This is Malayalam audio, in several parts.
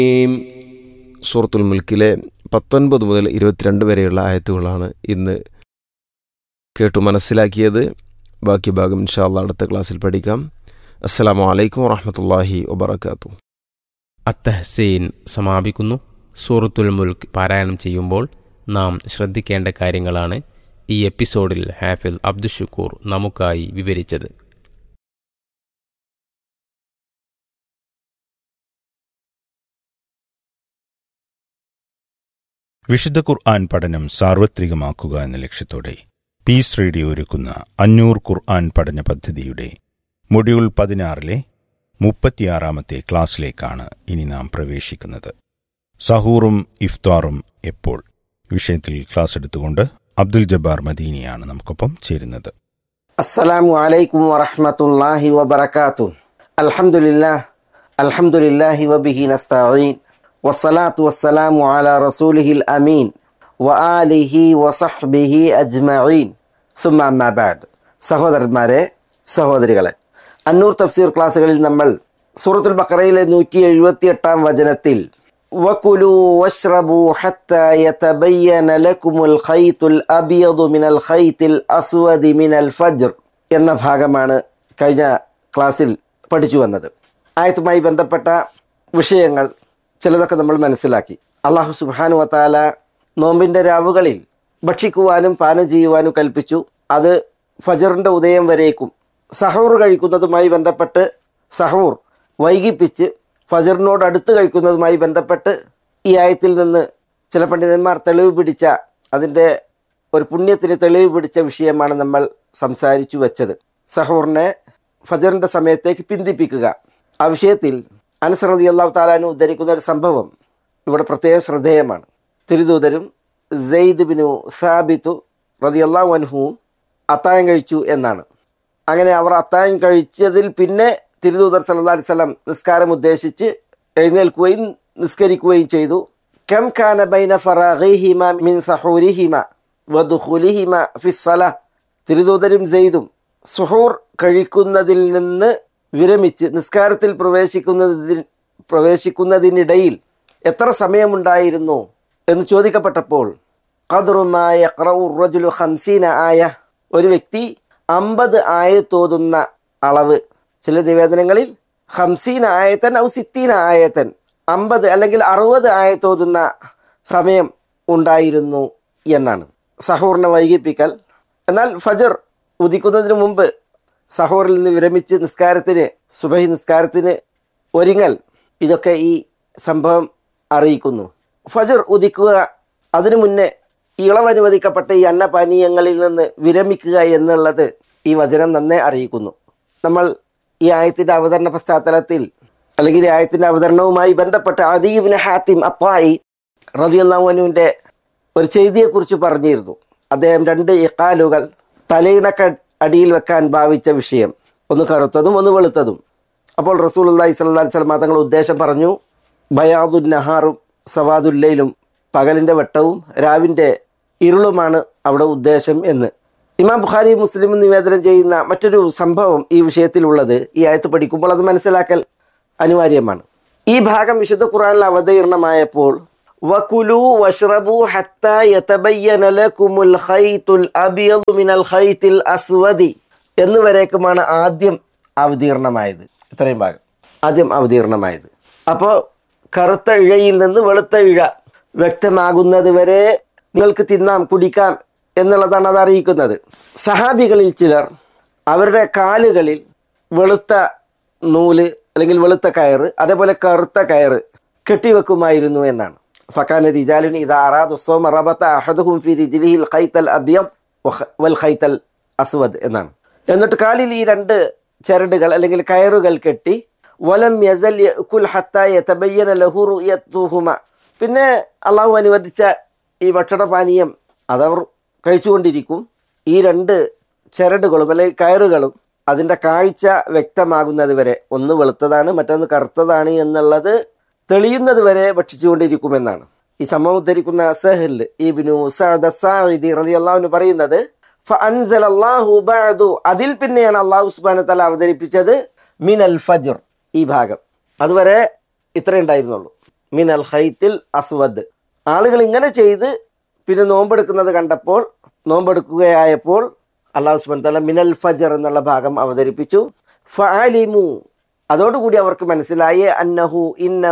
സൂറത്തുൽ മുൽക്കിലെ പത്തൊൻപത് മുതൽ ഇരുപത്തിരണ്ട് വരെയുള്ള ആയത്തുകളാണ് ഇന്ന് കേട്ടു മനസ്സിലാക്കിയത് ബാക്കി ഭാഗം ഇൻഷാല്ല അടുത്ത ക്ലാസ്സിൽ പഠിക്കാം അസ്സലാമു അലൈക്കും വറഹമത്തല്ലാഹി വബർക്കാത്തു അത്തഹസീൻ സമാപിക്കുന്നു സൂറത്തുൽ മുൽക്ക് പാരായണം ചെയ്യുമ്പോൾ നാം ശ്രദ്ധിക്കേണ്ട കാര്യങ്ങളാണ് ഈ എപ്പിസോഡിൽ ഹാഫിൽ അബ്ദുഷുക്കൂർ നമുക്കായി വിവരിച്ചത് വിശുദ്ധ ഖുർആൻ പഠനം സാർവത്രികമാക്കുക എന്ന ലക്ഷ്യത്തോടെ പീസ് റേഡിയോ ഒരുക്കുന്ന അഞ്ഞൂർ ഖുർആൻ പഠന പദ്ധതിയുടെ മൊഡ്യൂൾ പതിനാറിലെ മുപ്പത്തിയാറാമത്തെ ക്ലാസ്സിലേക്കാണ് ഇനി നാം പ്രവേശിക്കുന്നത് സഹൂറും ഇഫ്താറും എപ്പോൾ വിഷയത്തിൽ ക്ലാസ് എടുത്തുകൊണ്ട് അബ്ദുൽ ജബ്ബാർ മദീനിയാണ് നമുക്കൊപ്പം ചേരുന്നത് السلام عليكم ورحمة الله وبركاته الحمد لله الحمد لله وبه نستعين والصلاة والسلام على رسوله الأمين وآله وصحبه أجمعين ثم أما بعد സഹോദരന്മാരെ സഹോദരികളെ അന്നൂർ തഫ്സീർ ക്ലാസ്സുകളിൽ നമ്മൾ സൂറത്തുൽ ബക്കറയിലെ നൂറ്റി എഴുപത്തി എട്ടാം വചനത്തിൽ وكلوا واشربوا حتى يتبين لكم الخيط الأبيض من الخيط الأسود من الفجر എന്ന ഭാഗമാണ് കഴിഞ്ഞ ക്ലാസ്സിൽ പഠിച്ചു വന്നത് ആയത്തുമായി ബന്ധപ്പെട്ട വിഷയങ്ങൾ ചിലതൊക്കെ നമ്മൾ മനസ്സിലാക്കി അള്ളാഹു സുബാനു വത്താല നോമ്പിൻ്റെ രാവുകളിൽ ഭക്ഷിക്കുവാനും പാനം ചെയ്യുവാനും കൽപ്പിച്ചു അത് ഫജറിൻ്റെ ഉദയം വരേക്കും സഹൂർ കഴിക്കുന്നതുമായി ബന്ധപ്പെട്ട് സഹൂർ വൈകിപ്പിച്ച് ഫജറിനോട് അടുത്ത് കഴിക്കുന്നതുമായി ബന്ധപ്പെട്ട് ഈ ആയത്തിൽ നിന്ന് ചില പണ്ഡിതന്മാർ തെളിവ് പിടിച്ച അതിൻ്റെ ഒരു പുണ്യത്തിന് തെളിവ് പിടിച്ച വിഷയമാണ് നമ്മൾ സംസാരിച്ചു വെച്ചത് സഹൂറിനെ ഫജറിൻ്റെ സമയത്തേക്ക് പിന്തിപ്പിക്കുക ആ വിഷയത്തിൽ അനസറതി അള്ളാഹു താലാനു ഉദ്ധരിക്കുന്ന ഒരു സംഭവം ഇവിടെ പ്രത്യേകം ശ്രദ്ധേയമാണ് തിരുദൂതരും സെയ്ദ് ബിനു സാബിത്തു റതി അള്ളാഹു അൻഹുവും അത്തായം കഴിച്ചു എന്നാണ് അങ്ങനെ അവർ അത്തായം കഴിച്ചതിൽ പിന്നെ തിരുദൂതർ സല്ലാ അലിസ്ലം നിസ്കാരം ഉദ്ദേശിച്ച് എഴുന്നേൽക്കുകയും നിസ്കരിക്കുകയും ചെയ്തു കം ഖാന ബൈന ഫറാഹിഹിമ മിൻ സഹൂരിഹിമ വദുഖുലിഹിമ ഫിസ്സല തിരുദൂതരും സെയ്തും സുഹൂർ കഴിക്കുന്നതിൽ നിന്ന് വിരമിച്ച് നിസ്കാരത്തിൽ പ്രവേശിക്കുന്നതിൽ പ്രവേശിക്കുന്നതിനിടയിൽ എത്ര സമയമുണ്ടായിരുന്നു എന്ന് ചോദിക്കപ്പെട്ടപ്പോൾ ഖദറുമായ റജുലു ഹംസീന ആയ ഒരു വ്യക്തി അമ്പത് ആയത്തോതുന്ന അളവ് ചില നിവേദനങ്ങളിൽ ഹംസീന ആയത്തൻ ഔ സിത്തീന ആയത്തൻ അമ്പത് അല്ലെങ്കിൽ അറുപത് ആയത്തോതുന്ന സമയം ഉണ്ടായിരുന്നു എന്നാണ് സഹൂറിനെ വൈകിപ്പിക്കൽ എന്നാൽ ഫജർ ഉദിക്കുന്നതിന് മുമ്പ് സഹൂറിൽ നിന്ന് വിരമിച്ച് നിസ്കാരത്തിന് സുബഹി നിസ്കാരത്തിന് ഒരുങ്ങൽ ഇതൊക്കെ ഈ സംഭവം അറിയിക്കുന്നു ഫജർ ഉദിക്കുക അതിനു മുന്നേ ഇളവനുവദിക്കപ്പെട്ട ഈ അന്നപാനീയങ്ങളിൽ നിന്ന് വിരമിക്കുക എന്നുള്ളത് ഈ വചനം നന്നേ അറിയിക്കുന്നു നമ്മൾ ഈ ആയത്തിൻ്റെ അവതരണ പശ്ചാത്തലത്തിൽ അല്ലെങ്കിൽ ഈ ആയത്തിൻ്റെ അവതരണവുമായി ബന്ധപ്പെട്ട അദീബിന് ഹാത്തിം അപ്പായി റതിയുല്ലാവുനുവിൻ്റെ ഒരു ചെയ്തിയെക്കുറിച്ച് പറഞ്ഞിരുന്നു അദ്ദേഹം രണ്ട് ഇക്കാലുകൾ തലയിണക്ക അടിയിൽ വെക്കാൻ ഭാവിച്ച വിഷയം ഒന്ന് കറുത്തതും ഒന്ന് വെളുത്തതും അപ്പോൾ റസൂൽ അള്ളാഹി സ്വല്ലാ സ്വലമ തങ്ങൾ ഉദ്ദേശം പറഞ്ഞു ബയാദുൽ നഹാറും സവാദുല്ലയിലും പകലിൻ്റെ വെട്ടവും രാവിൻ്റെ ഇരുളുമാണ് അവിടെ ഉദ്ദേശം എന്ന് ഇമാം ബുഖാരി മുസ്ലിം നിവേദനം ചെയ്യുന്ന മറ്റൊരു സംഭവം ഈ വിഷയത്തിലുള്ളത് ഈ ആയത്ത് പഠിക്കുമ്പോൾ അത് മനസ്സിലാക്കൽ അനിവാര്യമാണ് ഈ ഭാഗം വിശുദ്ധ ഖുറാനിൽ അവതീർണമായപ്പോൾ വകുലു വഷ്റബു ഹത്ത യതബയ്യന ലകുമുൽ ഖൈത്തുൽ അബിയദു മിനൽ ഖൈത്തിൽ അസ്വദി എന്നുവരേക്കുമാണ് ആദ്യം അവതീർണമായത് ഇത്രയും ഭാഗം ആദ്യം അവതീർണമായത് അപ്പോൾ കറുത്ത ഇഴയിൽ നിന്ന് വെളുത്ത ഇഴ വ്യക്തമാകുന്നത് വരെ നിങ്ങൾക്ക് തിന്നാം കുടിക്കാം എന്നുള്ളതാണ് അത് അറിയിക്കുന്നത് സഹാബികളിൽ ചിലർ അവരുടെ കാലുകളിൽ വെളുത്ത നൂല് അല്ലെങ്കിൽ വെളുത്ത കയറ് അതേപോലെ കറുത്ത കയറ് കെട്ടിവെക്കുമായിരുന്നു എന്നാണ് ഫക്കാന റിജാലുൻ ഇത് അറാദുസോമ റബത്ത അഹദുഹും ഫി റിജിലിഹിൽ ഖൈത്തൽ അബിയത് വൽ ഖൈത്തൽ അസ്വദ് എന്നാണ് എന്നിട്ട് കാലിൽ ഈ രണ്ട് ചരടുകൾ അല്ലെങ്കിൽ കയറുകൾ കെട്ടി വലം യസൽ യകുൽ ഹത്ത യതബയ്യന ലഹു റുയത്തുഹുമ പിന്നെ അള്ളാഹു അനുവദിച്ച ഈ ഭക്ഷണപാനീയം അതവർ കഴിച്ചുകൊണ്ടിരിക്കും ഈ രണ്ട് ചരടുകളും അല്ലെങ്കിൽ കയറുകളും അതിൻ്റെ കാഴ്ച വ്യക്തമാകുന്നത് വരെ ഒന്ന് വെളുത്തതാണ് മറ്റൊന്ന് കറുത്തതാണ് എന്നുള്ളത് തെളിയുന്നത് വരെ ഭക്ഷിച്ചുകൊണ്ടിരിക്കുമെന്നാണ് ഈ സംഭവം ഉദ്ധരിക്കുന്ന സഹൽ ഇബ്നു സഅദ് സാഇദി റളിയല്ലാഹു അൻഹു പറയുന്നത് ഫഅൻസല അല്ലാഹു ബഅദു അതിൽ പിന്നെയാണ് അല്ലാഹു സുബ്ഹാനഹു തആല അവതരിപ്പിച്ചത് മിനൽ ഫജ്ർ ഈ ഭാഗം അതുവരെ ഇത്രേ ഉണ്ടായിരുന്നുള്ളൂ മിൻ അൽ ഖൈത്തിൽ അസ്വദ് ആളുകൾ ഇങ്ങനെ ചെയ്ത് പിന്നെ നോമ്പെടുക്കുന്നത് കണ്ടപ്പോൾ നോമ്പെടുക്കുകയായപ്പോൾ അള്ളാഹു സുബാൻ തല മിനൽ ഫജർ എന്നുള്ള ഭാഗം അവതരിപ്പിച്ചു ഫഅലിമു അതോടുകൂടി അവർക്ക് മനസ്സിലായി അന്നഹു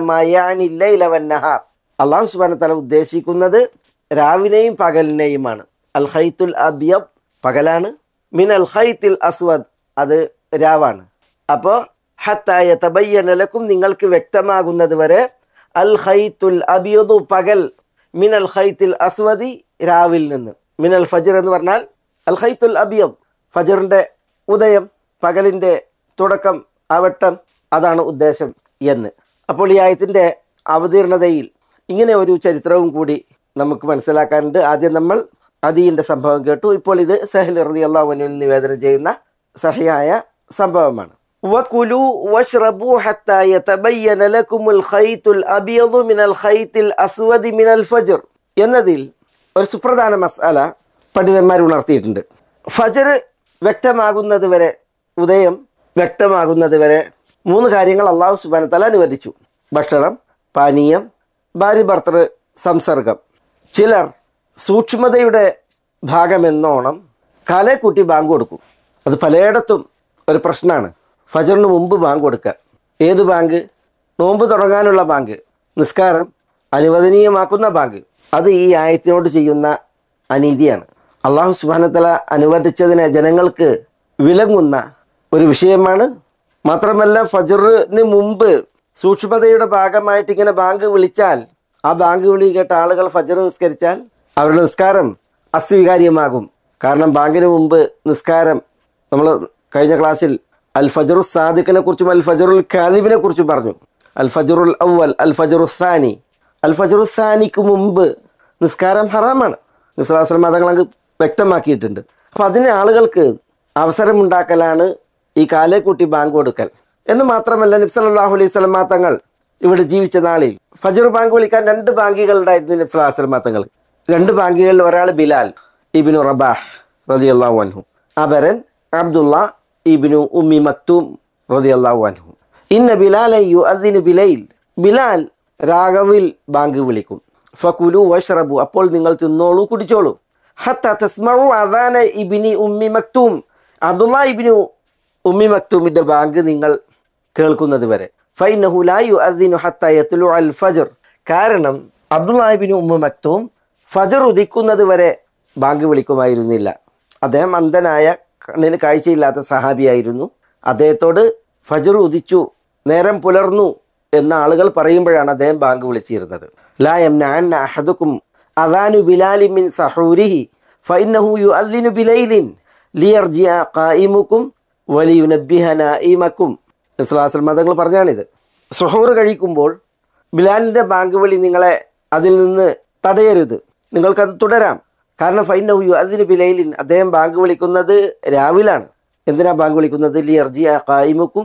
ഇന്നമയാനില്ലവന്നഹാർ അള്ളാഹു സുബാന തല ഉദ്ദേശിക്കുന്നത് രാവിനെയും പകലിനെയുമാണ് അൽ ഖൈത്തുൽ അബിയബ് പകലാണ് മിൻ അൽ ഖൈത്തിൽ അസ്വദ് അത് രാവാണ് അപ്പോൾ ഹത്തായ തബയ്യനലക്കും നിങ്ങൾക്ക് വ്യക്തമാകുന്നത് വരെ അൽ ഖൈത്തുൽ അബിയദു പകൽ മിൻ അൽ ഖൈത്തിൽ അസ്വദി രാവിൽ നിന്ന് മിൻ അൽ ഫജർ എന്ന് പറഞ്ഞാൽ അൽ ഖൈത്തുൽ അബിയദ് ഫജറിൻ്റെ ഉദയം പകലിൻ്റെ തുടക്കം അവട്ടം അതാണ് ഉദ്ദേശം എന്ന് അപ്പോൾ ഈ ആയത്തിൻ്റെ അവതീർണതയിൽ ഇങ്ങനെ ഒരു ചരിത്രവും കൂടി നമുക്ക് മനസ്സിലാക്കാനുണ്ട് ആദ്യം നമ്മൾ അദീൻ്റെ സംഭവം കേട്ടു ഇപ്പോൾ ഇത് സഹൽ റതി അള്ളാഹുവിനിൽ നിവേദനം ചെയ്യുന്ന സഹിയായ സംഭവമാണ് وكلوا واشربوا حتى يتبين لكم الخيط الأبيض من الخيط الأسود من الفجر എന്നതിൽ ഒരു സുപ്രധാന മസാല പണ്ഡിതന്മാർ ഉണർത്തിയിട്ടുണ്ട് ഫജർ വ്യക്തമാകുന്നത് വരെ ഉദയം വ്യക്തമാകുന്നത് വരെ മൂന്ന് കാര്യങ്ങൾ അള്ളാഹു സുബാന തല അനുവദിച്ചു ഭക്ഷണം പാനീയം ഭാര്യ ഭർത്തൃ സംസർഗം ചിലർ സൂക്ഷ്മതയുടെ ഭാഗമെന്നോണം കാലേ കൂട്ടി ബാങ്ക് കൊടുക്കും അത് പലയിടത്തും ഒരു പ്രശ്നമാണ് ഫജറിന് മുമ്പ് ബാങ്ക് കൊടുക്കുക ഏത് ബാങ്ക് നോമ്പ് തുടങ്ങാനുള്ള ബാങ്ക് നിസ്കാരം അനുവദനീയമാക്കുന്ന ബാങ്ക് അത് ഈ ആയത്തിനോട് ചെയ്യുന്ന അനീതിയാണ് അള്ളാഹു സുബാനത്തല അനുവദിച്ചതിനെ ജനങ്ങൾക്ക് വിലങ്ങുന്ന ഒരു വിഷയമാണ് മാത്രമല്ല ഫജറിന് മുമ്പ് സൂക്ഷ്മതയുടെ ഭാഗമായിട്ട് ഇങ്ങനെ ബാങ്ക് വിളിച്ചാൽ ആ ബാങ്ക് വിളി കേട്ട ആളുകൾ ഫജർ നിസ്കരിച്ചാൽ അവരുടെ നിസ്കാരം അസ്വീകാര്യമാകും കാരണം ബാങ്കിന് മുമ്പ് നിസ്കാരം നമ്മൾ കഴിഞ്ഞ ക്ലാസ്സിൽ അൽ ഫജറു സാദിഖിനെ കുറിച്ചും അൽ ഫജറുൽ ഖാദിബിനെ കുറിച്ചും പറഞ്ഞു അൽ ഫജറുൽ അവൽ അൽ ഫജറു സാനി അൽ ഫജറു സാനിക്ക് മുമ്പ് നിസ്കാരം ഹറാമാണ് നിസ്ലാസ്ലം മതങ്ങൾ അങ്ങ് വ്യക്തമാക്കിയിട്ടുണ്ട് അപ്പം അതിന് ആളുകൾക്ക് അവസരമുണ്ടാക്കലാണ് ഈ കാലേക്കൂട്ടി ബാങ്ക് കൊടുക്കൽ എന്ന് മാത്രമല്ല നിബ്സലാഹു അലൈഹി സ്വലമാ തങ്ങൾ ഇവിടെ ജീവിച്ച നാളിൽ ഫജർ ബാങ്ക് വിളിക്കാൻ രണ്ട് ബാങ്കികൾ ഉണ്ടായിരുന്നു നബ്സലാഹു സ്വലമാ തങ്ങൾ രണ്ട് ബാങ്കികളിൽ ഒരാൾ ബിലാൽ ഇബിനു റബാഹ് റതി അള്ളാഹു അൻഹു അബരൻ അബ്ദുള്ള ഇബിനു ഉമ്മി മക്തൂം റതി അള്ളാഹു അൻഹു ഇന്ന ബിലാൽ യു അദിനു ബിലൈൽ ബിലാൽ രാഘവിൽ ബാങ്ക് വിളിക്കും ഫകുലു വഷ്റബു അപ്പോൾ നിങ്ങൾ തിന്നോളൂ കുടിച്ചോളൂ ഹത്ത തസ്മറു അദാന ഇബിനി ഉമ്മി മക്തൂം അബ്ദുള്ള ഇബിനു ഉമ്മി മക്തൂമിന്റെ ബാങ്ക് നിങ്ങൾ കേൾക്കുന്നത് വരെ ഫൈനഹു ലാ യുഅദ്ദിനു ഹത്ത യത്ലു അൽ ഫജർ കാരണം അബ്ദുള്ള ഇബിനു ഉമ്മ മക്തൂം ഫജർ ഉദിക്കുന്നത് വരെ ബാങ്ക് വിളിക്കുമായിരുന്നില്ല അദ്ദേഹം അന്ധനായ കണ്ണിന് കാഴ്ചയില്ലാത്ത സഹാബിയായിരുന്നു അദ്ദേഹത്തോട് ഫജർ ഉദിച്ചു നേരം പുലർന്നു എന്ന ആളുകൾ പറയുമ്പോഴാണ് അദ്ദേഹം ബാങ്ക് വിളിച്ചിരുന്നത് ലാ യംനഅൻ അഹദുക്കും അദാനു ബിലാലി മിൻ സഹൂരിഹി ഫഇന്നഹു യുഅദ്ദിനു ബിലൈലിൻ ലിയർജിഅ ഖായിമുക്കും വലിയുനബ്ബിഹ നായിമക്കും നബ്സലാസ്ലം മതങ്ങൾ പറഞ്ഞാണിത് സുഹൂർ കഴിക്കുമ്പോൾ ബിലാലിൻ്റെ ബാങ്ക് വിളി നിങ്ങളെ അതിൽ നിന്ന് തടയരുത് നിങ്ങൾക്കത് തുടരാം കാരണം ഫൈനഹു അതിന് ബിലൈലിൻ അദ്ദേഹം ബാങ്ക് വിളിക്കുന്നത് രാവിലാണ് എന്തിനാ ബാങ്ക് വിളിക്കുന്നത് ലി അർജിയ കായിമക്കും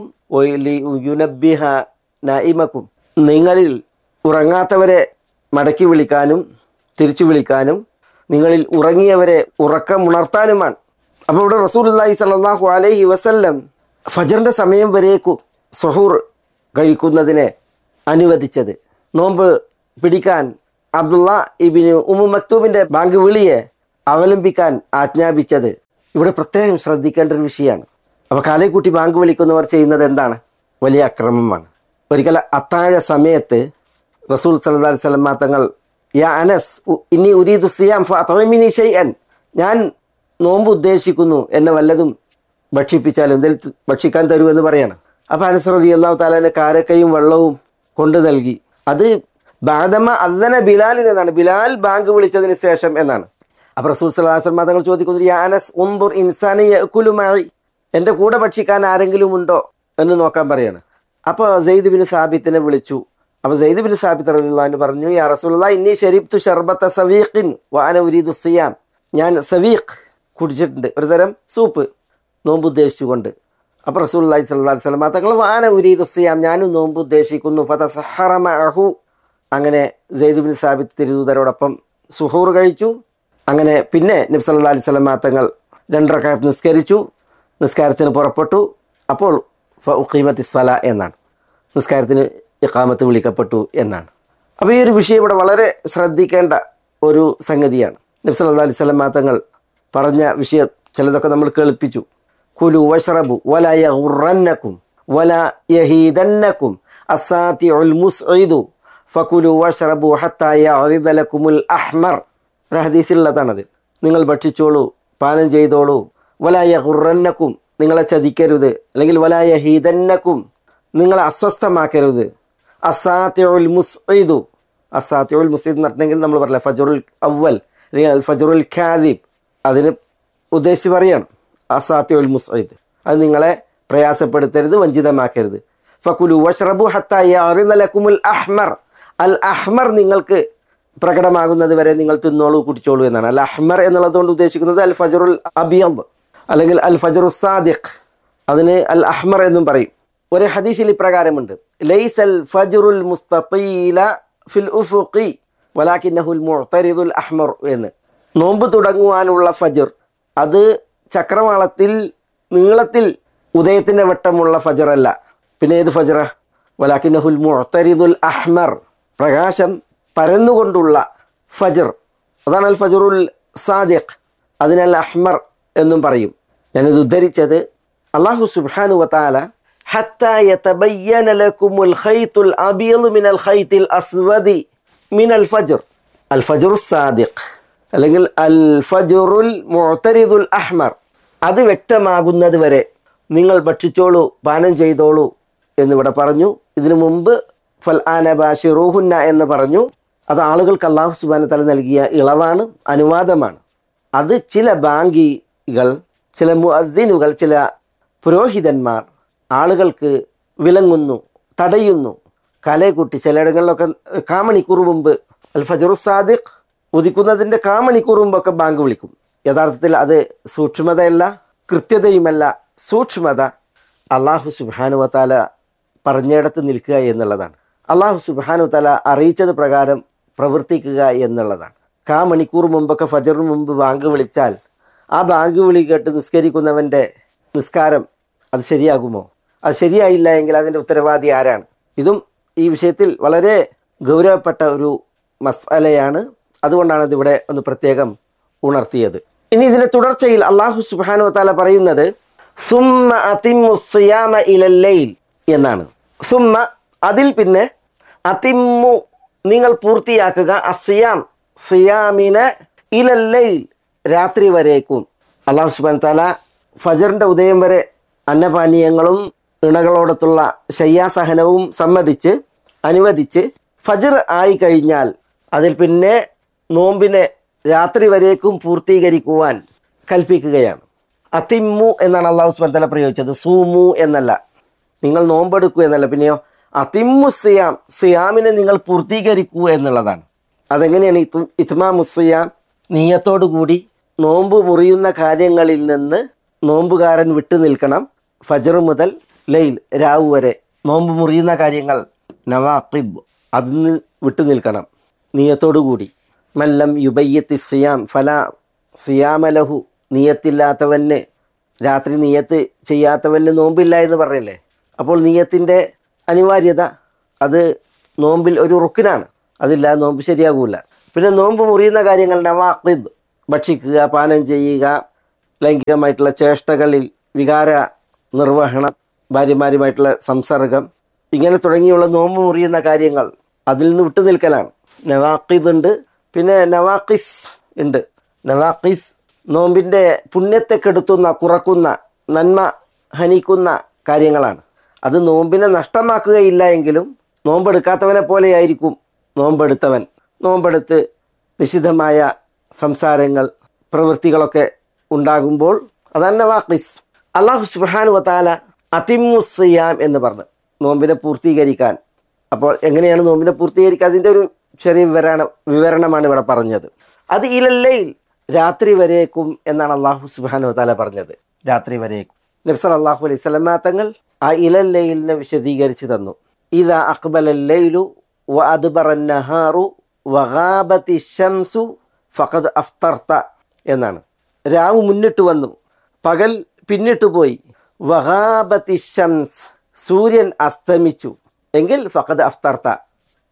യുനബിഹ നയിമക്കും നിങ്ങളിൽ ഉറങ്ങാത്തവരെ മടക്കി വിളിക്കാനും തിരിച്ചു വിളിക്കാനും നിങ്ങളിൽ ഉറങ്ങിയവരെ ഉറക്കം ഉണർത്താനുമാണ് അപ്പോൾ ഇവിടെ റസൂലുല്ലാഹി സല്ലല്ലാഹു അലൈഹി വസല്ലം ഫജറിൻ്റെ സമയം വരേക്കും സുഹൂർ കഴിക്കുന്നതിനെ അനുവദിച്ചത് നോമ്പ് പിടിക്കാൻ അബ്ദുള്ള ഇബിന് ഉമു മക്തൂബിൻ്റെ ബാങ്ക് വിളിയെ അവലംബിക്കാൻ ആജ്ഞാപിച്ചത് ഇവിടെ പ്രത്യേകം ശ്രദ്ധിക്കേണ്ട ഒരു വിഷയമാണ് അപ്പോൾ കാലേക്കൂട്ടി ബാങ്ക് വിളിക്കുന്നവർ ചെയ്യുന്നത് എന്താണ് വലിയ അക്രമമാണ് ഒരിക്കൽ അത്താഴ സമയത്ത് റസൂൽ സല്ലല്ലാഹു അലൈഹി വസല്ലം തങ്ങൾ യാ അനസ് ഉ- ഇനി ഉരീദു സിയാം ഫഅത്ഇമിനി ഷൈഅൻ ഞാൻ നോമ്പ് ഉദ്ദേശിക്കുന്നു എന്നെ വല്ലതും ഭക്ഷിപ്പിച്ചാലും എന്തെങ്കിലും ഭക്ഷിക്കാൻ തരൂ എന്ന് പറയാണ് അപ്പോൾ അനസ് റളിയല്ലാഹു താലാന് കാരക്കയും വെള്ളവും കൊണ്ടു നൽകി അത് ബാദമ അല്ലന ബിലാലിന് എന്നാണ് ബിലാൽ ബാങ്ക് വിളിച്ചതിന് ശേഷം എന്നാണ് അപ്പോൾ റസൂൽ സല്ലല്ലാഹു അലൈഹി വസല്ലം തങ്ങൾ ചോദിക്കുന്നത് യാ അനസ് ഉംദുർ ഇൻസാനി യഅകുലുമായി എൻ്റെ കൂടെ ഭക്ഷിക്കാൻ ആരെങ്കിലും ഉണ്ടോ എന്ന് നോക്കാൻ പറയാണ് അപ്പോൾ സെയ്ദ് ബിൻ സാബിത്തിനെ വിളിച്ചു അപ്പോൾ സെയ്ദ് ബിൻ സാബിത്ത് റളിയല്ലാഹു പറഞ്ഞു യാ റസൂലുള്ള ഇന്നി ഷരീബ്തു ഷർബത്ത സവീഖിൻ വാന ഉരീദു സിയാം ഞാൻ സവീഖ് കുടിച്ചിട്ടുണ്ട് ഒരു തരം സൂപ്പ് നോമ്പ് ഉദ്ദേശിച്ചുകൊണ്ട് അപ്പോൾ റസൂലുള്ളാഹി സ്വല്ലല്ലാഹു അലൈഹി വസല്ലം തങ്ങൾ വാന ഉരീദു സിയാം ഞാനും നോമ്പ് ഉദ്ദേശിക്കുന്നു ഫതസഹറ മഅഹു അങ്ങനെ സെയ്ദ് ബിൻ സാബിത്ത് തിരുദൂതരോടൊപ്പം സുഹൂർ കഴിച്ചു അങ്ങനെ പിന്നെ നബി സല്ലല്ലാഹു അലൈഹി വസല്ലം തങ്ങൾ രണ്ടരക്കാലത്ത് നിസ്കരിച്ചു നിസ്കാരത്തിന് പുറപ്പെട്ടു അപ്പോൾ ഫ ഉഖീമത്തി സല എന്നാണ് നിസ്കാരത്തിന് ഇഖാമത്ത് വിളിക്കപ്പെട്ടു എന്നാണ് അപ്പോൾ ഈ ഒരു വിഷയം ഇവിടെ വളരെ ശ്രദ്ധിക്കേണ്ട ഒരു സംഗതിയാണ് നബ്സ് അല്ലാ അലൈഹി സ്വലം തങ്ങൾ പറഞ്ഞ വിഷയം ചിലതൊക്കെ നമ്മൾ കേൾപ്പിച്ചു കുലു വഷറബു വല യഹുറന്നക്കും വല യഹീദന്നക്കും അസാത്തി ഉൽ മുസ്ഇദു ഫകുലു വഷറബു ഹത്താ യഅറിദ ലക്കുമുൽ അഹ്മർ ഒരു ഹദീസിലുള്ളതാണത് നിങ്ങൾ ഭക്ഷിച്ചോളൂ പാനം ചെയ്തോളൂ വല യഹുറന്നക്കും നിങ്ങളെ ചതിക്കരുത് അല്ലെങ്കിൽ വല യഹീദന്നക്കും നിങ്ങളെ അസ്വസ്ഥമാക്കരുത് അസാത്തിഉൽ മുസ്ഇദു അസാത്തിഉൽ മുസ്ഇദ് എന്ന് പറഞ്ഞിട്ടുണ്ടെങ്കിൽ നമ്മൾ പറയില്ല ഫജറുൽ അവൽ അല്ലെങ്കിൽ അൽ ഫജറുൽ ഖാദിബ് അതിന് ഉദ്ദേശിച്ച് പറയണം അസാത്തിഉൽ മുസ്ഇദ് അത് നിങ്ങളെ പ്രയാസപ്പെടുത്തരുത് വഞ്ചിതമാക്കരുത് ഫകുലു വഷ്റബു ഹത്താ യഅറിദ ലക്കുമുൽ അഹ്മർ അൽ അഹ്മർ നിങ്ങൾക്ക് പ്രകടമാകുന്നത് വരെ നിങ്ങൾ തിന്നോളൂ കുടിച്ചോളൂ എന്നാണ് അൽ അഹ്മർ എന്നുള്ളതുകൊണ്ട് ഉദ്ദേശിക്കുന്നത് അൽ ഫജറുൽ അബിയദ് അല്ലെങ്കിൽ അൽ ഫജറു സാദിഖ് അതിന് അൽ അഹ്മർ എന്നും പറയും ഒരു ഹദീസിൽ ഇപ്രകാരമുണ്ട് ലൈസൽ ഫജറുൽ മുസ്തീല ഫിൽ ഉഫുഖി വലാക്കിന്നഹുൽ മുഅ്തരിദുൽ അഹ്മർ എന്ന് നോമ്പ് തുടങ്ങുവാനുള്ള ഫജർ അത് ചക്രവാളത്തിൽ നീളത്തിൽ ഉദയത്തിൻ്റെ വട്ടമുള്ള ഫജറല്ല പിന്നെ ഏത് ഫജറ വലാക്കിന്നഹുൽ മുഅ്തരിദുൽ അഹ്മർ പ്രകാശം പരന്നുകൊണ്ടുള്ള ഫജർ അതാണ് അൽ ഫജറുൽ സാദിഖ് അതിനൽ അഹ്മർ എന്നും പറയും ഞാനിത് ഉദ്ധരിച്ചത് അള്ളാഹു സുബ്ഹാനു വതാല حتى يتبين لكم الخيط الأبيض من الخيط الأسود من الفجر الفجر الصادق അല്ലെങ്കിൽ അൽ ഫജറുൽ മുഅ്തരിദുൽ അഹ്മർ അത് വ്യക്തമാകുന്നത് വരെ നിങ്ങൾ ഭക്ഷിച്ചോളൂ പാനം ചെയ്തോളൂ എന്നിവിടെ പറഞ്ഞു ഇതിനു മുമ്പ് ഫൽ ആന ബാഷിറൂഹുന്ന എന്ന് പറഞ്ഞു അത് ആളുകൾക്ക് അള്ളാഹു സുബാന തല നൽകിയ ഇളവാണ് അനുവാദമാണ് അത് ചില ബാങ്കികൾ ചില മുഅദ്ദിനുകൾ ചില പുരോഹിതന്മാർ ആളുകൾക്ക് വിലങ്ങുന്നു തടയുന്നു കലയെക്കുട്ടി ചിലയിടങ്ങളിലൊക്കെ കാമണിക്കൂർ മുമ്പ് അൽ ഫജറു സാദിഖ് ഉദിക്കുന്നതിൻ്റെ കാമണിക്കൂർ മുമ്പൊക്കെ ബാങ്ക് വിളിക്കും യഥാർത്ഥത്തിൽ അത് സൂക്ഷ്മതയല്ല കൃത്യതയുമല്ല സൂക്ഷ്മത അള്ളാഹു സുബാനു വത്താല പറഞ്ഞിടത്ത് നിൽക്കുക എന്നുള്ളതാണ് അള്ളാഹു സുബാനു തല അറിയിച്ചത് പ്രകാരം പ്രവർത്തിക്കുക എന്നുള്ളതാണ് കാ മണിക്കൂർ മുമ്പൊക്കെ ഫജറിന് മുമ്പ് ബാങ്ക് വിളിച്ചാൽ ആ ബാങ്ക് വിളി കേട്ട് നിസ്കരിക്കുന്നവൻ്റെ നിസ്കാരം അത് ശരിയാകുമോ അത് ശരിയായില്ല എങ്കിൽ അതിൻ്റെ ഉത്തരവാദി ആരാണ് ഇതും ഈ വിഷയത്തിൽ വളരെ ഗൗരവപ്പെട്ട ഒരു മസാലയാണ് അതുകൊണ്ടാണ് ഇതിവിടെ ഒന്ന് പ്രത്യേകം ഉണർത്തിയത് ഇനി ഇതിന്റെ തുടർച്ചയിൽ അള്ളാഹു സുബാനു താല പറയുന്നത് സുമ്മ അതിമ്മു സിയാമ ഇലല്ലയിൽ എന്നാണ് സുമ്മ അതിൽ പിന്നെ അതിമ്മു നിങ്ങൾ പൂർത്തിയാക്കുക അസിയാം സിയാമിനെ ഇലല്ലയിൽ രാത്രി വരേക്കും അള്ളാഹു സുബാൻ താല ഫജറിന്റെ ഉദയം വരെ അന്നപാനീയങ്ങളും ഇണകളോടത്തുള്ള ശയ്യാസഹനവും സമ്മതിച്ച് അനുവദിച്ച് ഫജർ ആയി കഴിഞ്ഞാൽ അതിൽ പിന്നെ നോമ്പിനെ രാത്രി വരേക്കും പൂർത്തീകരിക്കുവാൻ കൽപ്പിക്കുകയാണ് അതിമ്മു എന്നാണ് അള്ളാഹു സുബാൻ തല പ്രയോഗിച്ചത് സൂമു എന്നല്ല നിങ്ങൾ നോമ്പെടുക്കൂ എന്നല്ല പിന്നെയോ അതിമ്മു സിയാം സിയാമിനെ നിങ്ങൾ പൂർത്തീകരിക്കൂ എന്നുള്ളതാണ് അതെങ്ങനെയാണ് ഇത്ത് ഇത്മാമു സിയാം നീയത്തോടു കൂടി നോമ്പ് മുറിയുന്ന കാര്യങ്ങളിൽ നിന്ന് നോമ്പുകാരൻ വിട്ടു നിൽക്കണം ഫജർ മുതൽ ലൈൽ രാവ് വരെ നോമ്പ് മുറിയുന്ന കാര്യങ്ങൾ നവാഖിബ് അതിന് വിട്ടു നിൽക്കണം നീയത്തോടു കൂടി മല്ലം യുബയ്യത്തി സിയാം ഫല സിയാമലഹു നീയത്തില്ലാത്തവന് രാത്രി നീയത്ത് ചെയ്യാത്തവന് നോമ്പില്ല എന്ന് പറഞ്ഞില്ലേ അപ്പോൾ നീയത്തിൻ്റെ അനിവാര്യത അത് നോമ്പിൽ ഒരു റുക്കിനാണ് അതില്ലാതെ നോമ്പ് ശരിയാകൂല പിന്നെ നോമ്പ് മുറിയുന്ന കാര്യങ്ങൾ നവാഖിദ് ഭക്ഷിക്കുക പാനം ചെയ്യുക ലൈംഗികമായിട്ടുള്ള ചേഷ്ടകളിൽ വികാര നിർവഹണം ഭാര്യമാരുമായിട്ടുള്ള സംസർഗം ഇങ്ങനെ തുടങ്ങിയുള്ള നോമ്പ് മുറിയുന്ന കാര്യങ്ങൾ അതിൽ നിന്ന് വിട്ടു നിൽക്കലാണ് നവാഖിദ് ഉണ്ട് പിന്നെ നവാഖിസ് ഉണ്ട് നവാഖിസ് നോമ്പിൻ്റെ പുണ്യത്തെ കെടുത്തുന്ന കുറക്കുന്ന നന്മ ഹനിക്കുന്ന കാര്യങ്ങളാണ് അത് നോമ്പിനെ നഷ്ടമാക്കുകയില്ല എങ്കിലും നോമ്പെടുക്കാത്തവനെ പോലെയായിരിക്കും നോമ്പെടുത്തവൻ നോമ്പെടുത്ത് നിഷിദ്ധമായ സംസാരങ്ങൾ പ്രവൃത്തികളൊക്കെ ഉണ്ടാകുമ്പോൾ അതാണ് നവാഖിസ് അള്ളാഹു സുബാനു വത്താല അതിമുസിയാം എന്ന് പറഞ്ഞു നോമ്പിനെ പൂർത്തീകരിക്കാൻ അപ്പോൾ എങ്ങനെയാണ് നോമ്പിനെ പൂർത്തീകരിക്കുക അതിൻ്റെ ഒരു ചെറിയ വിവരണ വിവരണമാണ് ഇവിടെ പറഞ്ഞത് അത് ഇലല്ലയിൽ രാത്രി വരേക്കും എന്നാണ് അള്ളാഹു സുബാനു താല പറഞ്ഞത് രാത്രി വരേക്കും നബ്സൽ അള്ളാഹു അലൈഹി സ്വലമാ തങ്ങൾ ആ ഇലല്ലയിലിനെ വിശദീകരിച്ച് തന്നു ഇതാ അക്ബലല്ലയിലു വ അദ്ബറന്നഹാറു വഗാബത്തി ഷംസു ഫഖദ് അഫ്തർത്ത എന്നാണ് രാവ് മുന്നിട്ട് വന്നു പകൽ പിന്നിട്ട് പോയി വഹാബത്തി ഷംസ് സൂര്യൻ അസ്തമിച്ചു എങ്കിൽ ഫഖദ് അഫ്തർത്ത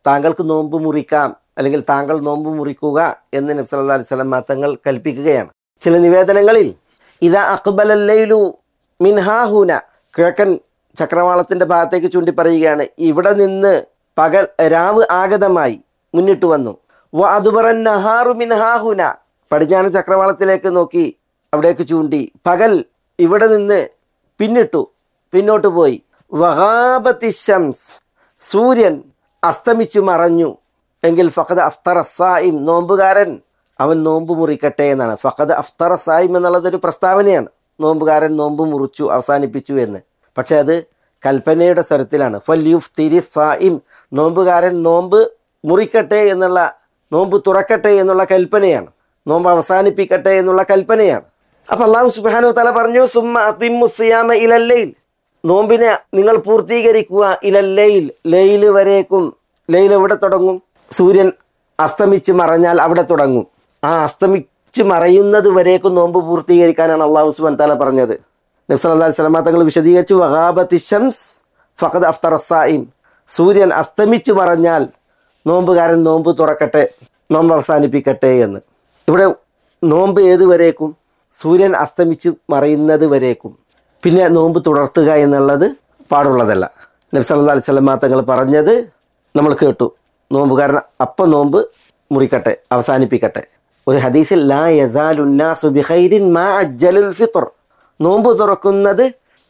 താങ്കൾക്ക് നോമ്പ് മുറിക്കാം അല്ലെങ്കിൽ താങ്കൾ നോമ്പ് മുറിക്കുക എന്ന് നബി സല്ലല്ലാഹു അലൈഹി വസല്ലം തങ്ങൾ കൽപ്പിക്കുകയാണ് ചില നിവേദനങ്ങളിൽ ഇതാ അക്ബലല്ലൈലു മിൻഹാഹൂന കിഴക്കൻ ചക്രവാളത്തിന്റെ ഭാഗത്തേക്ക് ചൂണ്ടി പറയുകയാണ് ഇവിടെ നിന്ന് പകൽ രാവ് ആഗതമായി മുന്നിട്ട് വന്നു വ അതുപറൻ നഹാറു മിൻഹാഹുന പടിഞ്ഞാറ് ചക്രവാളത്തിലേക്ക് നോക്കി അവിടേക്ക് ചൂണ്ടി പകൽ ഇവിടെ നിന്ന് പിന്നിട്ടു പിന്നോട്ട് പോയി വഹാബത്തി ഷംസ് സൂര്യൻ അസ്തമിച്ചു മറഞ്ഞു എങ്കിൽ ഫഖദ് അഫ്തർ അസായിം നോമ്പുകാരൻ അവൻ നോമ്പ് മുറിക്കട്ടെ എന്നാണ് ഫഖദ് അഫ്തർ അസായിം എന്നുള്ളതൊരു പ്രസ്താവനയാണ് നോമ്പുകാരൻ നോമ്പ് മുറിച്ചു അവസാനിപ്പിച്ചു എന്ന് പക്ഷെ അത് കൽപ്പനയുടെ സ്വരത്തിലാണ് ഫല്യുഫ് തിരി സായിം നോമ്പുകാരൻ നോമ്പ് മുറിക്കട്ടെ എന്നുള്ള നോമ്പ് തുറക്കട്ടെ എന്നുള്ള കൽപ്പനയാണ് നോമ്പ് അവസാനിപ്പിക്കട്ടെ എന്നുള്ള കൽപ്പനയാണ് അപ്പൊ അള്ളാഹു സുബാനു തല പറഞ്ഞു സുമ്മ അതിമു സിയാമ ഇലല്ലയിൽ നോമ്പിനെ നിങ്ങൾ പൂർത്തീകരിക്കുക ഇലല്ലയിൽ ലൈല് വരേക്കും ലൈൽ എവിടെ തുടങ്ങും സൂര്യൻ അസ്തമിച്ച് മറഞ്ഞാൽ അവിടെ തുടങ്ങും ആ അസ്തമിച്ച് മറയുന്നത് വരേക്കും നോമ്പ് പൂർത്തീകരിക്കാനാണ് അള്ളാഹു സുബാൻ തല പറഞ്ഞത് നബ്സല്ലാ സ്വലമ തങ്ങൾ വിശദീകരിച്ചു വഹാബത്തി ഷംസ് ഫഖദ് അഫ്തർ സായിം സൂര്യൻ അസ്തമിച്ചു മറഞ്ഞാൽ നോമ്പുകാരൻ നോമ്പ് തുറക്കട്ടെ നോമ്പ് അവസാനിപ്പിക്കട്ടെ എന്ന് ഇവിടെ നോമ്പ് ഏതുവരേക്കും സൂര്യൻ അസ്തമിച്ച് മറയുന്നത് വരേക്കും പിന്നെ നോമ്പ് തുടർത്തുക എന്നുള്ളത് പാടുള്ളതല്ല നബി സല്ലല്ലാഹു അലൈഹി വസല്ലം തങ്ങൾ പറഞ്ഞത് നമ്മൾ കേട്ടു നോമ്പുകാരൻ അപ്പം നോമ്പ് മുറിക്കട്ടെ അവസാനിപ്പിക്കട്ടെ ഒരു ഹദീസിൽ ലാ യസാലുന്നാസു ബിഖൈരിൻ മാ അജ്ജലുൽ ഫിത്ർ നോമ്പ് തുറക്കുന്നത്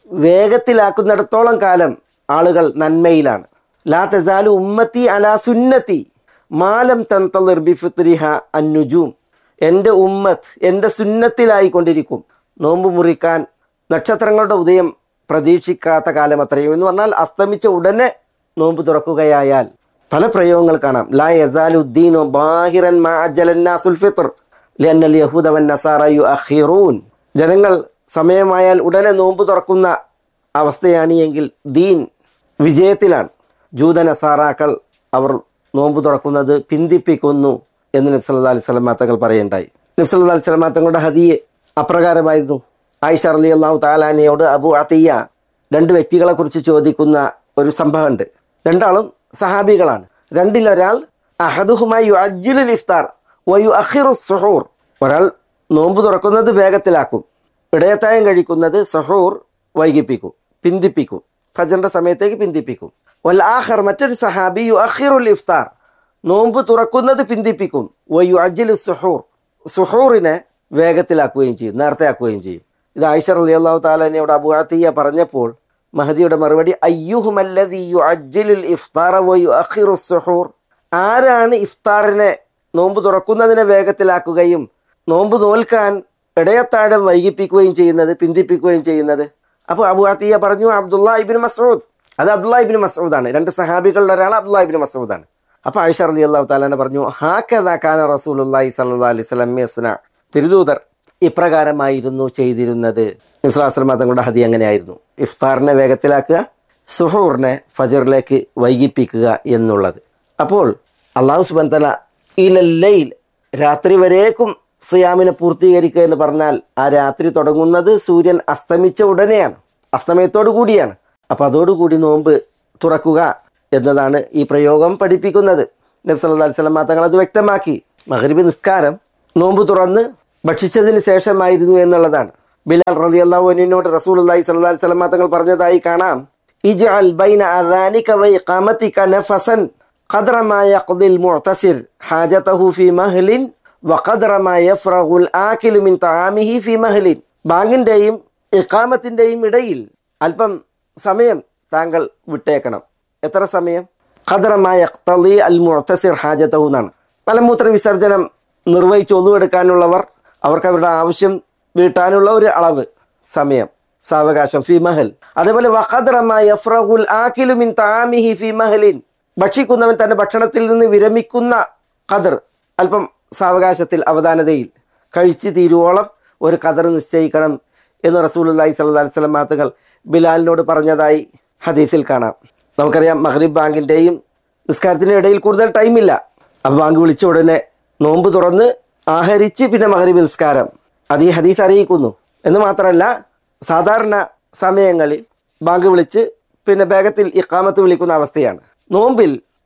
വേഗത്തിലാക്കുന്നിടത്തോളം കാലം ആളുകൾ നന്മയിലാണ് ലാ തസാലു ഉമ്മത്തി അലാ സുന്നത്തി മാലം തന്തളിർ ബിഫിത്രിഹ അന്നുജൂം എൻ്റെ ഉമ്മത്ത് എൻ്റെ സുന്നത്തിലായിക്കൊണ്ടിരിക്കും നോമ്പ് മുറിക്കാൻ നക്ഷത്രങ്ങളുടെ ഉദയം പ്രതീക്ഷിക്കാത്ത കാലം അത്രയും എന്ന് പറഞ്ഞാൽ അസ്തമിച്ച ഉടനെ നോമ്പ് തുറക്കുകയായാൽ പല പ്രയോഗങ്ങൾ കാണാം ലാ യസാലുദ്ദീനോ ബാഹിറൻ മാജലന്നാസുൽ ഫിത്ർ ലിയന്നൽ യഹൂദ വൻ നസാറ യുഅഖിറൂൻ ജനങ്ങൾ സമയമായാൽ ഉടനെ നോമ്പ് തുറക്കുന്ന അവസ്ഥയാണ് എങ്കിൽ ദീൻ വിജയത്തിലാണ് ജൂത നസാറാക്കൾ അവർ നോമ്പ് തുറക്കുന്നത് പിന്തിപ്പിക്കുന്നു എന്ന് നബ്സല്ലാ അലൈഹി സ്വലം തങ്ങൾ പറയുണ്ടായി നബ്സല്ലാ അലൈഹി സ്വലം തങ്ങളുടെ ഹദിയെ അപ്രകാരമായിരുന്നു ആയിഷ അലി അള്ളാഹു താലാനയോട് അബു അത്തിയ രണ്ട് വ്യക്തികളെ കുറിച്ച് ചോദിക്കുന്ന ഒരു സംഭവമുണ്ട് രണ്ടാളും സഹാബികളാണ് രണ്ടിലൊരാൾ അഹദുഹുമായി അജ്ജുലുൽ ഇഫ്താർ വയു അഖിറു സുഹൂർ ഒരാൾ നോമ്പ് തുറക്കുന്നത് വേഗത്തിലാക്കും ഇടയത്തായം കഴിക്കുന്നത് സഹൂർ വൈകിപ്പിക്കും പിന്തിപ്പിക്കും ഫജറിന്റെ സമയത്തേക്ക് പിന്തിപ്പിക്കും വൽ ആഖർ മറ്റൊരു സഹാബി യു അഖിറുൽ ഇഫ്താർ നോമ്പ് തുറക്കുന്നത് പിന്തിപ്പിക്കും വയു അജ്ജലു സുഹൂർ സുഹൂറിനെ വേഗത്തിലാക്കുകയും ചെയ്യും നേരത്തെ ആക്കുകയും ചെയ്യും ഇത് ആയിഷ അലി അള്ളാഹു താലനയോട് അബു അത്തിയ പറഞ്ഞപ്പോൾ മഹദിയുടെ മറുപടി അയ്യുഹുമല്ലദി യു അജ്ജലുൽ ഇഫ്താർ വയു അഖിറു സുഹൂർ ആരാണ് ഇഫ്താറിനെ നോമ്പ് തുറക്കുന്നതിനെ വേഗത്തിലാക്കുകയും നോമ്പ് നോൽക്കാൻ ഇടയത്താഴം വൈകിപ്പിക്കുകയും ചെയ്യുന്നത് പിന്തിപ്പിക്കുകയും ചെയ്യുന്നത് അപ്പോൾ അബു അത്തിയ പറഞ്ഞു അബ്ദുള്ള ഇബിൻ മസൂദ് അത് അബ്ദുള്ള ഇബിൻ മസൂദാണ് രണ്ട് സഹാബികളിൽ ഒരാൾ അബ്ദുള്ള ഇബിൻ മസൂദാണ് അപ്പോൾ ആയിഷ റലി അള്ളാഹു താലാനെ പറഞ്ഞു ഹാക്കദ ഖാന റസൂലുല്ലാഹി സല്ലാ അലൈഹി സ്വലം യസ്ന തിരുദൂതർ ഇപ്രകാരമായിരുന്നു ചെയ്തിരുന്നത് ഇസ്ലാസ്ലമ തങ്ങളുടെ ഹതി അങ്ങനെയായിരുന്നു ഇഫ്താറിനെ വേഗത്തിലാക്കുക സുഹൂറിനെ ഫജറിലേക്ക് വൈകിപ്പിക്കുക എന്നുള്ളത് അപ്പോൾ അള്ളാഹു സുബൻ തല ഇലല്ലയിൽ രാത്രി വരേക്കും സിയാമിനെ പൂർത്തീകരിക്കുക എന്ന് പറഞ്ഞാൽ ആ രാത്രി തുടങ്ങുന്നത് സൂര്യൻ അസ്തമിച്ച ഉടനെയാണ് അസ്തമയത്തോടു കൂടിയാണ് അപ്പോൾ അതോടുകൂടി നോമ്പ് തുറക്കുക എന്നതാണ് ഈ പ്രയോഗം പഠിപ്പിക്കുന്നത് നബി സല്ലല്ലാഹു അലൈഹി വസല്ലം തങ്ങൾ അത് വ്യക്തമാക്കി മഗ്രിബ് നിസ്കാരം നോമ്പ് തുറന്ന് ഭക്ഷിച്ചതിന് ശേഷമായിരുന്നു എന്നുള്ളതാണ് ബിലാൽ റളിയല്ലാഹു അൻഹുവിനോട് റസൂലുള്ളാഹി സ്വല്ലല്ലാഹു അലൈഹി വസല്ലം തങ്ങൾ പറഞ്ഞതായി കാണാം ഇജ്അൽ ബൈന അദാനിക വ ഇഖാമതിക നഫസൻ ഖദ്റ മാ യഖ്ദിൽ മുഅ്തസിർ ഹാജതഹു ഫീ മഹ്ലിൻ വ ഖദ്റ മാ യഫ്റഗുൽ ആകിലു മിൻ തആമിഹി ഫീ മഹ്ലിൻ ബാങ്കിൻ്റെയും ഇഖാമത്തിൻ്റെയും ഇടയിൽ അല്പം സമയം താങ്കൾ വിട്ടേക്കണം എത്ര സമയം ഖദ്റമായ യഖ്തളി അൽ മുഅ്തസിർ ഹാജതഹു എന്നാണ് മലമൂത്ര വിസർജനം നിർവഹിച്ച് ഒന്നുവെടുക്കാനുള്ളവർ അവർക്ക് അവരുടെ ആവശ്യം വീട്ടാനുള്ള ഒരു അളവ് സമയം സാവകാശം ഫി മഹൽ അതേപോലെ വഖദ്റമായ യഫ്റഗുൽ ആകിലു മിൻ തആമിഹി ഫി മഹലിൻ ഭക്ഷിക്കുന്നവൻ തന്റെ ഭക്ഷണത്തിൽ നിന്ന് വിരമിക്കുന്ന ഖദർ അല്പം സാവകാശത്തിൽ അവധാനതയിൽ കഴിച്ചു തീരുവോളം ഒരു ഖദർ നിശ്ചയിക്കണം എന്ന് റസൂലുള്ളാഹി സ്വല്ലല്ലാഹി അലൈഹി വസല്ലം മാത്തുകൾ ബിലാലിനോട് പറഞ്ഞതായി ഹദീസിൽ കാണാം നമുക്കറിയാം മഹ്രിബ് ബാങ്കിൻ്റെയും നിസ്കാരത്തിൻ്റെ ഇടയിൽ കൂടുതൽ ടൈമില്ല അപ്പോൾ ബാങ്ക് വിളിച്ച ഉടനെ നോമ്പ് തുറന്ന് ആഹരിച്ച് പിന്നെ മഹ്രിബ് നിസ്കാരം അത് ഈ ഹദീസ് അറിയിക്കുന്നു എന്ന് മാത്രമല്ല സാധാരണ സമയങ്ങളിൽ ബാങ്ക് വിളിച്ച് പിന്നെ വേഗത്തിൽ ഇക്കാമത്ത് വിളിക്കുന്ന അവസ്ഥയാണ് നോമ്പിൽ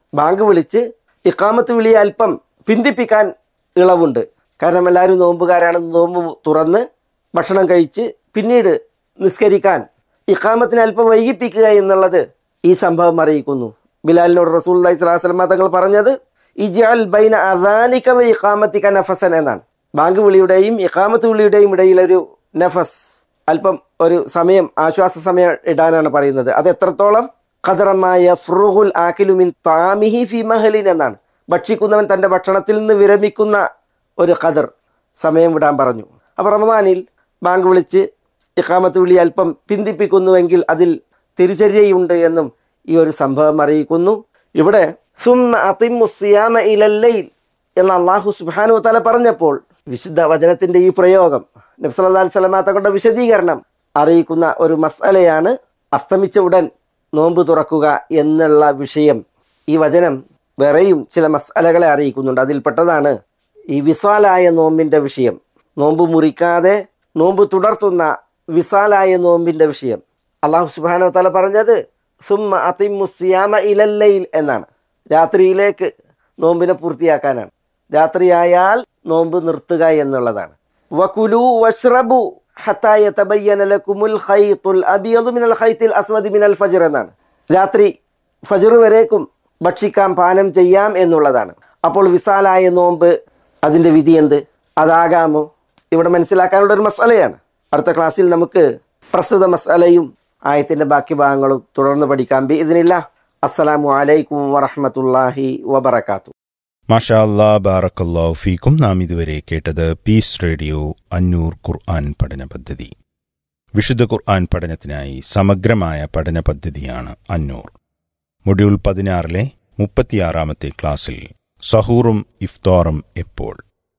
ബാങ്ക് വിളിച്ച് ഇക്കാമത്ത് വിളി അല്പം പിന്തിപ്പിക്കാൻ ഇളവുണ്ട് കാരണം എല്ലാവരും നോമ്പുകാരാണ് നോമ്പ് തുറന്ന് ഭക്ഷണം കഴിച്ച് പിന്നീട് നിസ്കരിക്കാൻ ഇക്കാമത്തിന് അല്പം വൈകിപ്പിക്കുക എന്നുള്ളത് ഈ സംഭവം അറിയിക്കുന്നു ബിലാലിനോട് റസൂൽ അലൈഹി സ്വലാസ്ലമ തങ്ങൾ പറഞ്ഞത് ഇജാൽ ബൈന അദാനിക വ ഇഖാമത്തിക നഫസൻ എന്നാണ് ബാങ്ക് വിളിയുടെയും ഇഖാമത്ത് വിളിയുടെയും ഇടയിലൊരു നഫസ് അല്പം ഒരു സമയം ആശ്വാസ സമയം ഇടാനാണ് പറയുന്നത് അത് എത്രത്തോളം ഖദറമായ ഫ്രുഹുൽ ആക്കിലുമിൻ താമിഹി ഫി മഹലിൻ എന്നാണ് ഭക്ഷിക്കുന്നവൻ തൻ്റെ ഭക്ഷണത്തിൽ നിന്ന് വിരമിക്കുന്ന ഒരു ഖദർ സമയം വിടാൻ പറഞ്ഞു അപ്പോൾ റമദാനിൽ ബാങ്ക് വിളിച്ച് ഇഖാമത്ത് വിളി അല്പം പിന്തിപ്പിക്കുന്നുവെങ്കിൽ അതിൽ തിരിച്ചര്യയുണ്ട് എന്നും ഈ ഒരു സംഭവം അറിയിക്കുന്നു ഇവിടെ സുമ്മ അതിമു സിയാമ ഇലല്ലയിൽ എന്ന് അള്ളാഹു സുബാനു തല പറഞ്ഞപ്പോൾ വിശുദ്ധ വചനത്തിന്റെ ഈ പ്രയോഗം നബ്സല്ലാ സ്വലമാ തങ്ങളുടെ വിശദീകരണം അറിയിക്കുന്ന ഒരു മസലയാണ് അസ്തമിച്ച ഉടൻ നോമ്പ് തുറക്കുക എന്നുള്ള വിഷയം ഈ വചനം വേറെയും ചില മസാലകളെ അറിയിക്കുന്നുണ്ട് അതിൽപ്പെട്ടതാണ് ഈ വിസാലായ നോമ്പിന്റെ വിഷയം നോമ്പ് മുറിക്കാതെ നോമ്പ് തുടർത്തുന്ന വിസാലായ നോമ്പിന്റെ വിഷയം അള്ളാഹു സുബാനോ തല പറഞ്ഞത് സുമ്മ അതിമു സിയാമ ഇലല്ലയിൽ എന്നാണ് രാത്രിയിലേക്ക് നോമ്പിനെ പൂർത്തിയാക്കാനാണ് രാത്രിയായാൽ നോമ്പ് നിർത്തുക എന്നുള്ളതാണ് വകുലു വഷ്റബു ഹത്താ യതബയ്യന ലക്കുമുൽ ഖൈത്തുൽ അബിയദു മിനൽ ഖൈത്തിൽ അസ്വദി മിനൽ ഫജ്ർ എന്നാണ് രാത്രി ഫജ്ർ വരേക്കും ഭക്ഷിക്കാം പാനം ചെയ്യാം എന്നുള്ളതാണ് അപ്പോൾ വിശാലായ നോമ്പ് അതിൻ്റെ വിധി എന്ത് അതാകാമോ ഇവിടെ മനസ്സിലാക്കാനുള്ള ഒരു മസാലയാണ് അടുത്ത ക്ലാസ്സിൽ നമുക്ക് പ്രസ്തുത മസാലയും ആയത്തിൻ്റെ ബാക്കി ഭാഗങ്ങളും തുടർന്ന് പഠിക്കാം ബി ഇതിനില്ല അസ്സലാമു അലൈക്കും വറഹമത്തല്ലാഹി വബർക്കാത്തു മാഷാ അല്ലാ ബാറക്കല്ലാ ഫീക്കും നാം ഇതുവരെ കേട്ടത് പീസ് റേഡിയോ അന്നൂർ ഖുർആൻ പഠന പദ്ധതി വിശുദ്ധ ഖുർആൻ പഠനത്തിനായി സമഗ്രമായ പഠന പദ്ധതിയാണ് അന്നൂർ മൊഡ്യൂൾ പതിനാറിലെ മുപ്പത്തിയാറാമത്തെ ക്ലാസ്സിൽ സഹൂറും ഇഫ്താറും എപ്പോൾ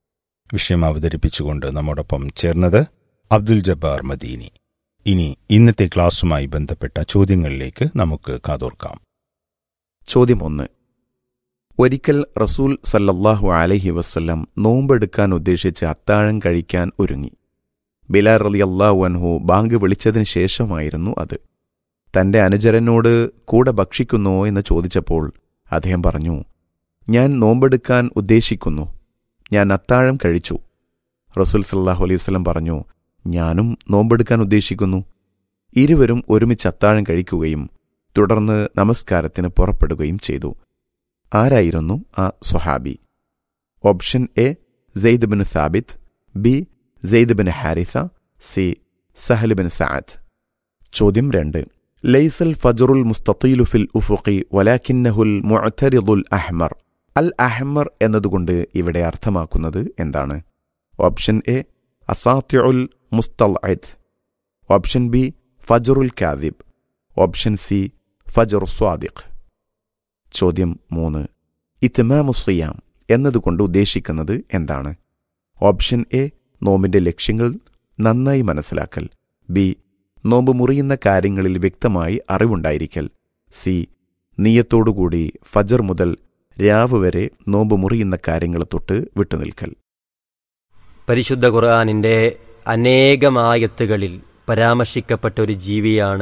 വിഷയം അവതരിപ്പിച്ചുകൊണ്ട് നമ്മോടൊപ്പം ചേർന്നത് അബ്ദുൽ ജബ്ബാർ മദീനി ഇനി ഇന്നത്തെ ക്ലാസ്സുമായി ബന്ധപ്പെട്ട ചോദ്യങ്ങളിലേക്ക് നമുക്ക് കാതോർക്കാം ചോദ്യം ഒന്ന് ഒരിക്കൽ റസൂൽ സല്ലല്ലാഹു അലൈഹി വസ്ല്ലം നോമ്പെടുക്കാൻ ഉദ്ദേശിച്ച് അത്താഴം കഴിക്കാൻ ഒരുങ്ങി ബിലാൽ റലി അള്ളാഹു അൻഹു ബാങ്ക് വിളിച്ചതിന് ശേഷമായിരുന്നു അത് തന്റെ അനുചരനോട് കൂടെ ഭക്ഷിക്കുന്നോ എന്ന് ചോദിച്ചപ്പോൾ അദ്ദേഹം പറഞ്ഞു ഞാൻ നോമ്പെടുക്കാൻ ഉദ്ദേശിക്കുന്നു ഞാൻ അത്താഴം കഴിച്ചു റസൂൽ സല്ലാഹു അലൈഹി വസ്ലം പറഞ്ഞു ഞാനും നോമ്പെടുക്കാൻ ഉദ്ദേശിക്കുന്നു ഇരുവരും ഒരുമിച്ച് അത്താഴം കഴിക്കുകയും തുടർന്ന് നമസ്കാരത്തിന് പുറപ്പെടുകയും ചെയ്തു ആരായിരുന്നു ആ സ്വഹാബി option A Zaid bin Sabith B Zaid bin Haris C Sahal bin Saad ചോദ്യം രണ്ട് ലൈസൽ ഫജറുൽ മുസ്തീലു ഫിൽ ഉഫുഖി വലാക്കിന്നഹുൽ മുഅ്തരിദുൽ അഹ്മർ അൽ അഹ്മർ എന്നതുകൊണ്ട് ഇവിടെ അർത്ഥമാക്കുന്നത് എന്താണ് ഓപ്ഷൻ എ അസാത്യുൽ മുസ്തൽഇദ് ഓപ്ഷൻ ബി ഫജറുൽ കാദിബ് ഓപ്ഷൻ സി ഫജർ സ്വാദിഖ് ചോദ്യം മൂന്ന് ഇത്മാമുസ്യാം എന്നതുകൊണ്ട് ഉദ്ദേശിക്കുന്നത് എന്താണ് ഓപ്ഷൻ എ നോമ്പിന്റെ ലക്ഷ്യങ്ങൾ നന്നായി മനസ്സിലാക്കൽ ബി നോമ്പ് മുറിയുന്ന കാര്യങ്ങളിൽ വ്യക്തമായി അറിവുണ്ടായിരിക്കൽ സി നീയത്തോടുകൂടി ഫജർ മുതൽ രാവ് വരെ നോമ്പ് മുറിയുന്ന കാര്യങ്ങൾ തൊട്ട് വിട്ടുനിൽക്കൽ പരിശുദ്ധ ഖുർആാനിൻ്റെ അനേകമായത്തുകളിൽ പരാമർശിക്കപ്പെട്ട ഒരു ജീവിയാണ്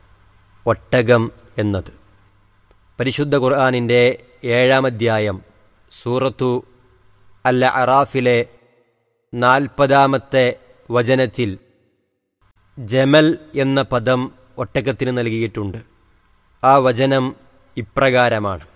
ഒട്ടകം എന്നത് പരിശുദ്ധ ഖുർആാനിൻ്റെ ഏഴാം അധ്യായം സൂറത്തു അൽ അറാഫിലെ നാൽപ്പതാമത്തെ വചനത്തിൽ ജമൽ എന്ന പദം ഒട്ടകത്തിന് നൽകിയിട്ടുണ്ട് ആ വചനം ഇപ്രകാരമാണ്